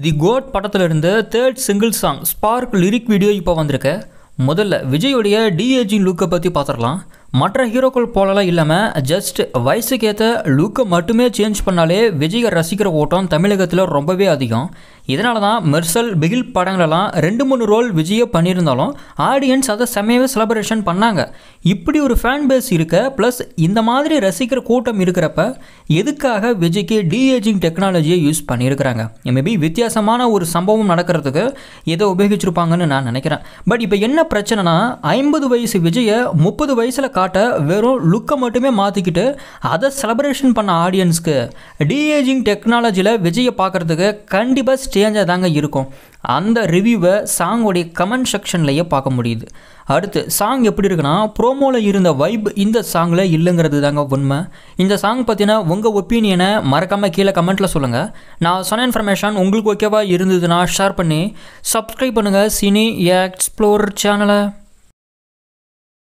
தி GOAT படத்துல இருந்து third single song spark lyric video இப்போ வந்திருக்கு முதல்ல விஜயோடைய டிஏஜிங் லுக்கை பற்றி பார்த்துடலாம் மற்ற ஹீரோக்கள் போலலாம் இல்லாமல் ஜஸ்ட் வயசுக்கு ஏற்ற லுக்கை மட்டுமே சேஞ்ச் பண்ணாலே விஜயை ரசிக்கிற ஓட்டம் தமிழகத்தில் ரொம்பவே அதிகம் இதனால தான் மெர்சல் பிகில் படங்களெல்லாம் ரெண்டு மூணு ரோல் விஜயை பண்ணியிருந்தாலும் ஆடியன்ஸ் அதை செம்மையாகவே செலப்ரேஷன் பண்ணாங்க இப்படி ஒரு ஃபேன் பேஸ் இருக்க ப்ளஸ் இந்த மாதிரி ரசிக்கிற கூட்டம் இருக்கிறப்ப எதுக்காக விஜய்க்கு டிஏஜிங் டெக்னாலஜியை யூஸ் பண்ணியிருக்கிறாங்க மேபி வித்தியாசமான ஒரு சம்பவம் நடக்கிறதுக்கு இதை உபயோகிச்சிருப்பாங்கன்னு நான் நினைக்கிறேன் பட் இப்போ என்ன பிரச்சனைனா ஐம்பது வயசு விஜயை முப்பது வயசில் காட்ட வெறும் லுக்கை மட்டுமே மாற்றிக்கிட்டு அதை செலப்ரேஷன் பண்ண ஆடியன்ஸ்க்கு டிஏஜிங் டெக்னாலஜியில் விஜயை பார்க்குறதுக்கு கண்டிப்பாக ஸ்டேஞ்சாக தாங்க இருக்கும் அந்த ரிவ்யூவை சாங்கோடைய கமெண்ட் செக்ஷன்லேயே பார்க்க முடியுது அடுத்து சாங் எப்படி இருக்குன்னா ப்ரோமோவில் இருந்த வைப் இந்த சாங்கில் இல்லைங்கிறது தாங்க உண்மை இந்த சாங் பற்றின உங்கள் ஒப்பீனியனை மறக்காமல் கீழே கமெண்ட்டில் சொல்லுங்கள் நான் சொன்ன இன்ஃபர்மேஷன் உங்களுக்கு ஓகேவா இருந்ததுன்னா ஷேர் பண்ணி சப்ஸ்கிரைப் பண்ணுங்கள் சினி எக்ஸ்ப்ளோர் சேனலை